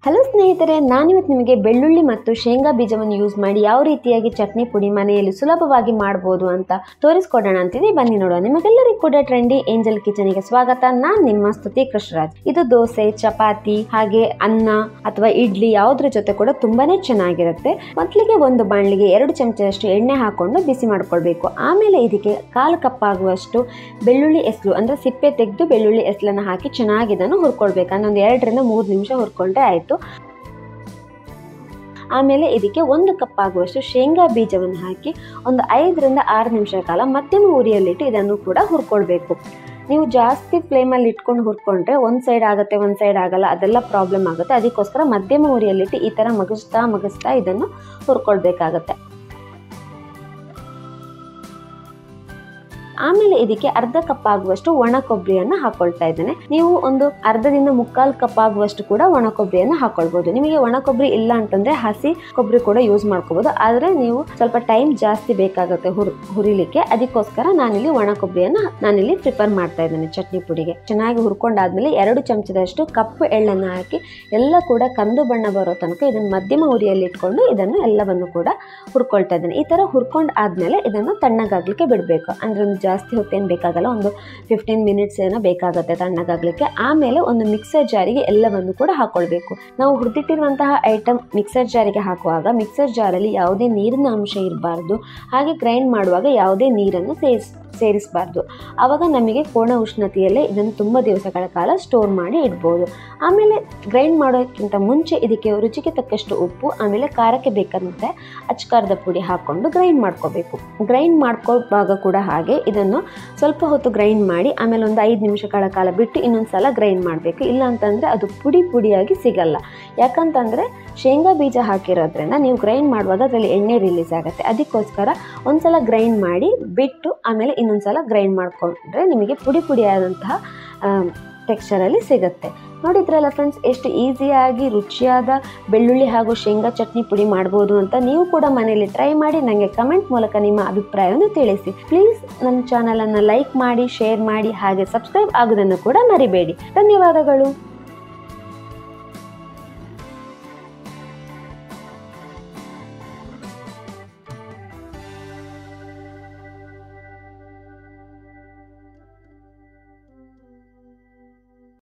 hello ಸ್ನೇಹಿತರೆ ನಾನಿವತ್ತು ನಿಮಗೆ ಬೆಳ್ಳುಳ್ಳಿ ಮತ್ತು ಶೇಂಗಾ ಬೀಜವನ್ನು ಯೂಸ್ ಮಾಡಿ ಯಾವ ರೀತಿಯಾಗಿ ಚಟ್ನಿ ಪುಡಿ ಮನೆಯಲ್ಲಿ ಸುಲಭವಾಗಿ ಮಾಡ್ಬೋದು ಅಂತ ತೋರಿಸ್ಕೊಡೋಣ ಅಂತಿದೆ ಬನ್ನಿ ನೋಡುವ ನಿಮಗೆಲ್ಲರಿಗೂ ಕೂಡ ಟ್ರೆಂಡಿ ಏಂಜಲ್ ಕಿಚನಿಗೆ ಸ್ವಾಗತ ನಾನ್ ನಿಮ್ಮ ಸ್ತುತಿ ಕೃಷ್ಣರಾಜ್ ಇದು ದೋಸೆ ಚಪಾತಿ ಹಾಗೆ ಅನ್ನ ಅಥವಾ ಇಡ್ಲಿ ಯಾವುದ್ರ ಜೊತೆ ಕೂಡ ತುಂಬಾನೇ ಚೆನ್ನಾಗಿರುತ್ತೆ ಮೊದಲಿಗೆ ಒಂದು ಬಾಣಲಿಗೆ ಎರಡು ಚಮಚದಷ್ಟು ಎಣ್ಣೆ ಹಾಕೊಂಡು ಬಿಸಿ ಮಾಡ್ಕೊಳ್ಬೇಕು ಆಮೇಲೆ ಇದಕ್ಕೆ ಕಾಲು ಕಪ್ ಆಗುವಷ್ಟು ಬೆಳ್ಳುಳ್ಳಿ ಎಸ್ಲು ಅಂದ್ರೆ ಸಿಪ್ಪೆ ತೆಗೆದು ಬೆಳ್ಳುಳ್ಳಿ ಎಸ್ಲನ್ನ ಹಾಕಿ ಚೆನ್ನಾಗಿ ಇದನ್ನು ಹುರ್ಕೊಳ್ಬೇಕು ಅಂದ್ರೆ ಒಂದು ಎರಡರಿಂದ ಮೂರು ನಿಮಿಷ ಹುರ್ಕೊಂಡ್ರೆ ಆಯ್ತು ಆಮೇಲೆ ಇದಕ್ಕೆ ಒಂದು ಕಪ್ ಆಗುವಷ್ಟು ಶೇಂಗಾ ಬೀಜವನ್ನು ಹಾಕಿ ಒಂದು ಐದರಿಂದ ಆರು ನಿಮಿಷ ಕಾಲ ಮಧ್ಯಮ ಉರಿಯಲ್ಲಿಟ್ಟು ಇದನ್ನು ಕೂಡ ಹುರ್ಕೊಳ್ಬೇಕು ನೀವು ಜಾಸ್ತಿ ಫ್ಲೇಮಲ್ಲಿ ಇಟ್ಕೊಂಡು ಹುರ್ಕೊಂಡ್ರೆ ಒಂದು ಸೈಡ್ ಆಗುತ್ತೆ ಒಂದು ಸೈಡ್ ಆಗಲ್ಲ ಅದೆಲ್ಲ ಪ್ರಾಬ್ಲಮ್ ಆಗುತ್ತೆ ಅದಕ್ಕೋಸ್ಕರ ಮಧ್ಯಮ ಉರಿಯಲ್ಲಿಟ್ಟು ಈ ಥರ ಮಗಸ್ತಾ ಮಗಸ್ತಾ ಇದನ್ನು ಹುರ್ಕೊಳ್ಬೇಕಾಗತ್ತೆ ಆಮೇಲೆ ಇದಕ್ಕೆ ಅರ್ಧ ಕಪ್ ಆಗುವಷ್ಟು ಒಣ ಕೊಬ್ಬರಿಯನ್ನು ಹಾಕೊಳ್ತಾ ಇದ್ದೇನೆ ನೀವು ಒಂದು ಅರ್ಧದಿಂದ ಮುಕ್ಕಾಲು ಕಪ್ ಆಗುವಷ್ಟು ಕೂಡ ಒಣ ಕೊಬ್ಬರಿಯನ್ನು ಹಾಕೊಳ್ಬಹುದು ನಿಮಗೆ ಒಣ ಕೊಬ್ಬರಿ ಇಲ್ಲ ಅಂತಂದ್ರೆ ಹಸಿ ಕೊಬ್ಬರಿ ಕೂಡ ಯೂಸ್ ಮಾಡ್ಕೋಬಹುದು ಆದ್ರೆ ನೀವು ಸ್ವಲ್ಪ ಟೈಮ್ ಜಾಸ್ತಿ ಬೇಕಾಗುತ್ತೆ ಹುರ್ ಹುರಿಲಿಕ್ಕೆ ಅದಕ್ಕೋಸ್ಕರ ನಾನಿಲ್ಲಿ ಒಣ ಕೊಬ್ಬರಿಯನ್ನು ನಾನಿಲ್ಲಿ ಪ್ರಿಪೇರ್ ಮಾಡ್ತಾ ಇದ್ದೇನೆ ಚಟ್ನಿ ಪುಡಿಗೆ ಚೆನ್ನಾಗಿ ಹುರ್ಕೊಂಡಾದ್ಮೇಲೆ ಎರಡು ಚಮಚದಷ್ಟು ಕಪ್ಪು ಎಳ್ಳನ್ನು ಹಾಕಿ ಎಲ್ಲ ಕೂಡ ಕಂದು ಬಣ್ಣ ಬರೋ ತನಕ ಇದನ್ನು ಮಧ್ಯಮ ಉರಿಯಲ್ಲಿ ಇಟ್ಕೊಂಡು ಇದನ್ನು ಎಲ್ಲವನ್ನು ಕೂಡ ಹುರ್ಕೊಳ್ತಾ ಇದ್ದೇನೆ ಈ ತರ ಹುರ್ಕೊಂಡ್ ಆದ್ಮೇಲೆ ಇದನ್ನು ತಣ್ಣಗಾಗ್ಲಿಕ್ಕೆ ಬಿಡಬೇಕು ಅಂದ್ರೆ ಒಂದು ಜಾಸ್ತಿ ಹೊತ್ತೇನು ಬೇಕಾಗಲ್ಲ ಒಂದು ಫಿಫ್ಟೀನ್ ಮಿನಿಟ್ಸ್ ಏನೋ ಬೇಕಾಗುತ್ತೆ ತಣ್ಣಗಾಗ್ಲಿಕ್ಕೆ ಆಮೇಲೆ ಒಂದು ಮಿಕ್ಸರ್ ಜಾರಿಗೆ ಎಲ್ಲವನ್ನು ಕೂಡ ಹಾಕೊಳ್ಬೇಕು ನಾವು ಹುರಿದಿಟ್ಟಿರುವಂತಹ ಐಟಮ್ ಮಿಕ್ಸರ್ ಜಾರಿಗೆ ಹಾಕುವಾಗ ಮಿಕ್ಸರ್ ಜಾರಲ್ಲಿ ಯಾವುದೇ ನೀರಿನ ಅಂಶ ಇರಬಾರ್ದು ಹಾಗೆ ಗ್ರೈಂಡ್ ಮಾಡುವಾಗ ಯಾವುದೇ ನೀರನ್ನು ಸೇರಿಸ್ ಸೇರಿಸಬಾರ್ದು ಆವಾಗ ನಮಗೆ ಕೋಣ ಉಷ್ಣತೆಯಲ್ಲೇ ಇದನ್ನು ತುಂಬ ದಿವಸಗಳ ಕಾಲ ಸ್ಟೋರ್ ಮಾಡಿ ಇಡ್ಬೋದು ಆಮೇಲೆ ಗ್ರೈಂಡ್ ಮಾಡೋಕ್ಕಿಂತ ಮುಂಚೆ ಇದಕ್ಕೆ ರುಚಿಗೆ ತಕ್ಕಷ್ಟು ಉಪ್ಪು ಆಮೇಲೆ ಖಾರಕ್ಕೆ ಬೇಕಾದಂತೆ ಅಚ್ಕಾರದ ಪುಡಿ ಹಾಕ್ಕೊಂಡು ಗ್ರೈಂಡ್ ಮಾಡ್ಕೋಬೇಕು ಗ್ರೈಂಡ್ ಮಾಡ್ಕೋವಾಗ ಕೂಡ ಹಾಗೆ ಇದನ್ನು ಸ್ವಲ್ಪ ಹೊತ್ತು ಗ್ರೈಂಡ್ ಮಾಡಿ ಆಮೇಲೆ ಒಂದು ಐದು ನಿಮಿಷಗಳ ಕಾಲ ಬಿಟ್ಟು ಇನ್ನೊಂದು ಸಲ ಗ್ರೈಂಡ್ ಮಾಡಬೇಕು ಇಲ್ಲ ಅಂತಂದರೆ ಅದು ಪುಡಿ ಪುಡಿಯಾಗಿ ಸಿಗಲ್ಲ ಯಾಕಂತಂದರೆ ಶೇಂಗಾ ಬೀಜ ಹಾಕಿರೋದ್ರಿಂದ ನೀವು ಗ್ರೈಂಡ್ ಮಾಡುವಾಗ ಅದರಲ್ಲಿ ಎಣ್ಣೆ ರಿಲೀಸ್ ಆಗುತ್ತೆ ಅದಕ್ಕೋಸ್ಕರ ಒಂದ್ಸಲ ಗ್ರೈಂಡ್ ಮಾಡಿ ಬಿಟ್ಟು ಆಮೇಲೆ ಇನ್ನೊಂದ್ಸಲ ಗ್ರೈಂಡ್ ಮಾಡಿಕೊಂಡ್ರೆ ನಿಮಗೆ ಪುಡಿ ಪುಡಿಯಾದಂತಹ ಟೆಕ್ಸ್ಚರಲ್ಲಿ ಸಿಗುತ್ತೆ ನೋಡಿದ್ರಲ್ಲ ಫ್ರೆಂಡ್ಸ್ ಎಷ್ಟು ಈಸಿಯಾಗಿ ರುಚಿಯಾದ ಬೆಳ್ಳುಳ್ಳಿ ಹಾಗೂ ಶೇಂಗಾ ಚಟ್ನಿ ಪುಡಿ ಮಾಡ್ಬೋದು ಅಂತ ನೀವು ಕೂಡ ಮನೆಯಲ್ಲಿ ಟ್ರೈ ಮಾಡಿ ನನಗೆ ಕಮೆಂಟ್ ಮೂಲಕ ನಿಮ್ಮ ಅಭಿಪ್ರಾಯವನ್ನು ತಿಳಿಸಿ ಪ್ಲೀಸ್ ನನ್ನ ಚಾನಲನ್ನು ಲೈಕ್ ಮಾಡಿ ಶೇರ್ ಮಾಡಿ ಹಾಗೆ ಸಬ್ಸ್ಕ್ರೈಬ್ ಆಗೋದನ್ನು ಕೂಡ ಮರಿಬೇಡಿ ಧನ್ಯವಾದಗಳು